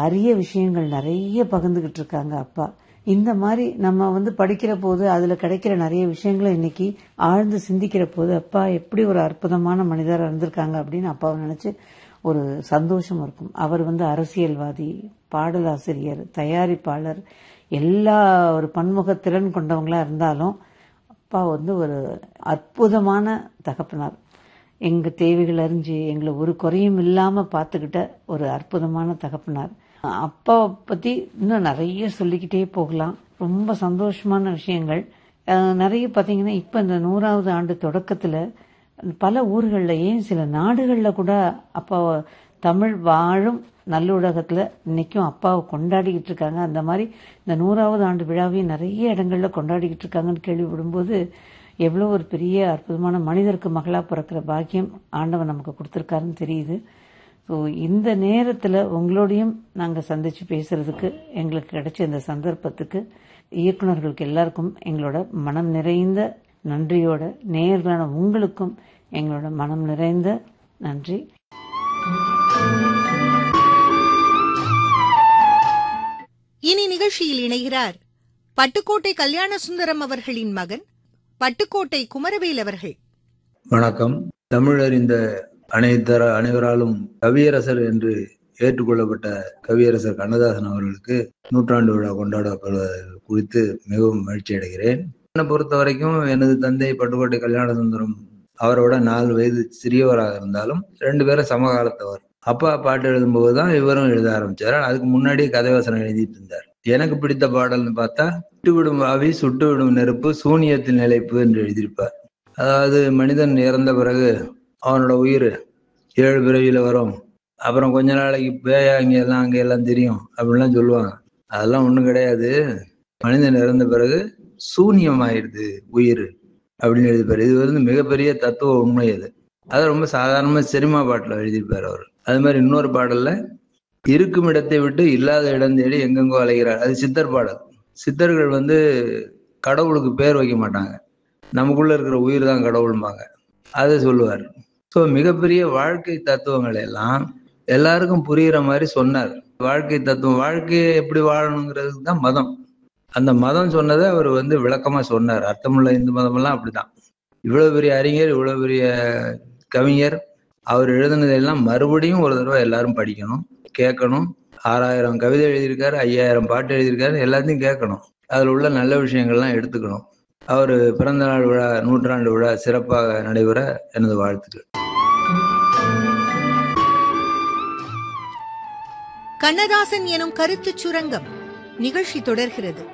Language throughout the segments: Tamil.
அரிய விஷயங்கள் நிறைய பகிர்ந்துகிட்டு இருக்காங்க அப்பா இந்த மாதிரி நம்ம வந்து படிக்கிற போது அதுல கிடைக்கிற நிறைய விஷயங்களை இன்னைக்கு ஆழ்ந்து சிந்திக்கிற போது அப்பா எப்படி ஒரு அற்புதமான மனிதரா இருந்திருக்காங்க அப்படின்னு அப்பாவை நினைச்சு ஒரு சந்தோஷம் இருக்கும் அவர் வந்து அரசியல்வாதி பாடலாசிரியர் தயாரிப்பாளர் எல்லா ஒரு பன்முக திறன் கொண்டவங்களா இருந்தாலும் அப்பா வந்து ஒரு அற்புதமான தகப்பனார் எங்க தேவைகள் அறிஞ்சு எங்களை ஒரு குறையும் இல்லாம பார்த்துக்கிட்ட ஒரு அற்புதமான தகப்பனார் அப்பாவை பத்தி இன்னும் நிறைய சொல்லிக்கிட்டே போகலாம் ரொம்ப சந்தோஷமான விஷயங்கள் அஹ், நிறைய பாத்தீங்கன்னா இப்ப இந்த நூறாவது ஆண்டு தொடக்கத்துல பல ஊர்களில் ஏன் சில நாடுகளில் கூட அப்பாவை தமிழ் வாழும் நல்லுலகத்துல இன்னைக்கும் அப்பாவை கொண்டாடிக்கிட்டு இருக்காங்க அந்த மாதிரி இந்த நூறாவது ஆண்டு விழாவையும் நிறைய இடங்கள்ல கொண்டாடிக்கிட்டு இருக்காங்கன்னு கேள்விப்படும்போது எவ்வளோ ஒரு பெரிய அற்புதமான மனிதருக்கு மகளா பிறக்கிற பாக்கியம் ஆண்டவன் நமக்கு கொடுத்துருக்காருன்னு தெரியுது ஸோ இந்த நேரத்தில் உங்களோடையும் நாங்கள் சந்திச்சு பேசுறதுக்கு எங்களுக்கு கிடைச்ச இந்த சந்தர்ப்பத்துக்கு இயக்குனர்களுக்கு எல்லாருக்கும் எங்களோட மனம் நிறைந்த நன்றியோட நேயர்களான உங்களுக்கும் எங்களோட மனம் நிறைந்த நன்றி இனி நிகழ்ச்சியில் இணைகிறார் பட்டுக்கோட்டை கல்யாண சுந்தரம் அவர்களின் மகன் பட்டுக்கோட்டை குமரவேல் அவர்கள் வணக்கம் தமிழர் இந்த அனைத்தர அனைவராலும் கவியரசர் என்று ஏற்றுக்கொள்ளப்பட்ட கவியரசர் கண்ணதாசன் அவர்களுக்கு நூற்றாண்டு விழா கொண்டாடப்படுவது குறித்து மிகவும் மகிழ்ச்சி அடைகிறேன் என்னை பொறுத்த வரைக்கும் எனது தந்தை பட்டுக்கோட்டை கல்யாண சுந்தரம் அவரோட நாலு வயது சிறியவராக இருந்தாலும் ரெண்டு பேரும் சமகாலத்தவர் அப்பா பாட்டு எழுதும்போது தான் இவரும் எழுத ஆரம்பிச்சாரு அதுக்கு முன்னாடியே கதைவசனம் எழுதிட்டு இருந்தார் எனக்கு பிடித்த பாடல்னு பார்த்தா சுட்டுவிடும் ஆவி சுட்டுவிடும் நெருப்பு சூனியத்தில் நிலைப்பு என்று எழுதியிருப்பார் அதாவது மனிதன் இறந்த பிறகு அவனோட உயிர் ஏழு பிறவியில வரும் அப்புறம் கொஞ்ச நாளைக்கு பேயா இங்க எல்லாம் அங்க எல்லாம் தெரியும் அப்படின்லாம் சொல்லுவாங்க அதெல்லாம் ஒண்ணும் கிடையாது மனிதன் இறந்த பிறகு சூனியம் ஆயிடுது உயிர் அப்படின்னு எழுதிப்பாரு இது வந்து மிகப்பெரிய தத்துவ உண்மை அது அது ரொம்ப சாதாரணமா சினிமா பாட்டுல எழுதியிருப்பாரு அவர் அது மாதிரி இன்னொரு பாடல்ல இருக்கும் இடத்தை விட்டு இல்லாத இடம் தேடி எங்கெங்கோ அலைகிறார் அது சித்தர் பாடல் சித்தர்கள் வந்து கடவுளுக்கு பேர் வைக்க மாட்டாங்க நமக்குள்ள இருக்கிற உயிர் தான் கடவுள்பாங்க அதை சொல்லுவார் ஸோ மிகப்பெரிய வாழ்க்கை தத்துவங்களை எல்லாம் எல்லாருக்கும் புரியுற மாதிரி சொன்னார் வாழ்க்கை தத்துவம் வாழ்க்கையை எப்படி வாழணுங்கிறதுக்கு தான் மதம் அந்த மதம் சொன்னதை அவர் வந்து விளக்கமா சொன்னார் அர்த்தமுள்ள இந்து மதமெல்லாம் அப்படிதான் இவ்வளவு பெரிய அறிஞர் இவ்வளவு பெரிய கவிஞர் அவர் எழுதுனதெல்லாம் மறுபடியும் ஒரு தடவை எல்லாரும் படிக்கணும் கேட்கணும் ஆறாயிரம் கவிதை எழுதியிருக்காரு ஐயாயிரம் பாட்டு எழுதியிருக்காரு எல்லாத்தையும் கேட்கணும் அதில் உள்ள நல்ல விஷயங்கள்லாம் எடுத்துக்கணும் அவர் பிறந்த நாள் விழா நூற்றாண்டு விழா சிறப்பாக நடைபெற எனது வாழ்த்துக்கள் கண்ணதாசன் எனும் கருத்துச் சுரங்கம் நிகழ்ச்சி தொடர்கிறது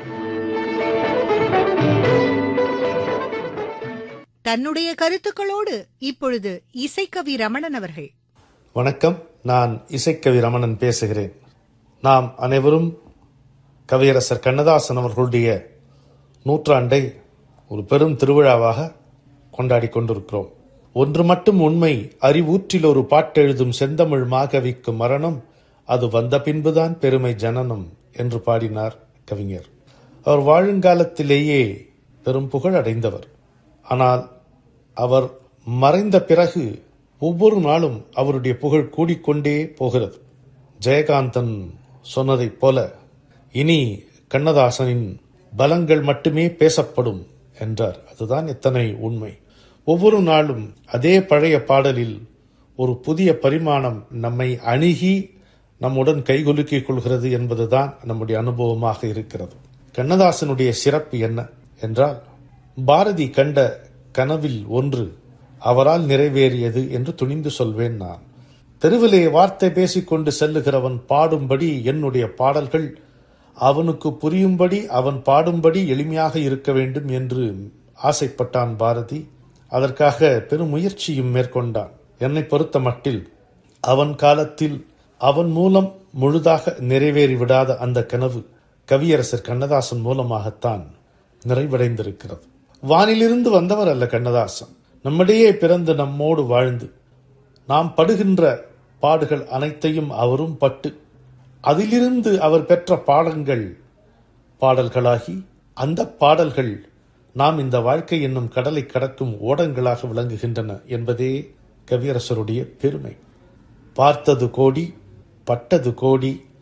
தன்னுடைய கருத்துக்களோடு இப்பொழுது இசைக்கவி ரமணன் அவர்கள் வணக்கம் நான் இசைக்கவி ரமணன் பேசுகிறேன் நாம் அனைவரும் கவியரசர் கண்ணதாசன் அவர்களுடைய நூற்றாண்டை ஒரு பெரும் திருவிழாவாக கொண்டாடி கொண்டிருக்கிறோம் ஒன்று மட்டும் உண்மை அறிவூற்றில் ஒரு பாட்டெழுதும் செந்தமிழ் மாகவிக்கு மரணம் அது வந்த பின்புதான் பெருமை ஜனனம் என்று பாடினார் கவிஞர் அவர் வாழுங்காலத்திலேயே பெரும் புகழ் அடைந்தவர் ஆனால் அவர் மறைந்த பிறகு ஒவ்வொரு நாளும் அவருடைய புகழ் கூடிக்கொண்டே போகிறது ஜெயகாந்தன் சொன்னதைப் போல இனி கண்ணதாசனின் பலங்கள் மட்டுமே பேசப்படும் என்றார் அதுதான் எத்தனை உண்மை ஒவ்வொரு நாளும் அதே பழைய பாடலில் ஒரு புதிய பரிமாணம் நம்மை அணுகி நம்முடன் கைகுலுக்கிக் கொள்கிறது என்பதுதான் நம்முடைய அனுபவமாக இருக்கிறது கண்ணதாசனுடைய சிறப்பு என்ன என்றால் பாரதி கண்ட கனவில் ஒன்று அவரால் நிறைவேறியது என்று துணிந்து சொல்வேன் நான் தெருவிலே வார்த்தை பேசிக்கொண்டு செல்லுகிறவன் பாடும்படி என்னுடைய பாடல்கள் அவனுக்கு புரியும்படி அவன் பாடும்படி எளிமையாக இருக்க வேண்டும் என்று ஆசைப்பட்டான் பாரதி அதற்காக பெரும் முயற்சியும் மேற்கொண்டான் என்னை பொறுத்த மட்டில் அவன் காலத்தில் அவன் மூலம் முழுதாக நிறைவேறிவிடாத அந்த கனவு கவியரசர் கண்ணதாசன் மூலமாகத்தான் நிறைவடைந்திருக்கிறது வானிலிருந்து வந்தவர் அல்ல கண்ணதாசன் நம்மிடையே பிறந்து நம்மோடு வாழ்ந்து நாம் படுகின்ற பாடுகள் அனைத்தையும் அவரும் பட்டு அதிலிருந்து அவர் பெற்ற பாடங்கள் பாடல்களாகி அந்த பாடல்கள் நாம் இந்த வாழ்க்கை என்னும் கடலை கடக்கும் ஓடங்களாக விளங்குகின்றன என்பதே கவியரசருடைய பெருமை பார்த்தது கோடி பட்டது கோடி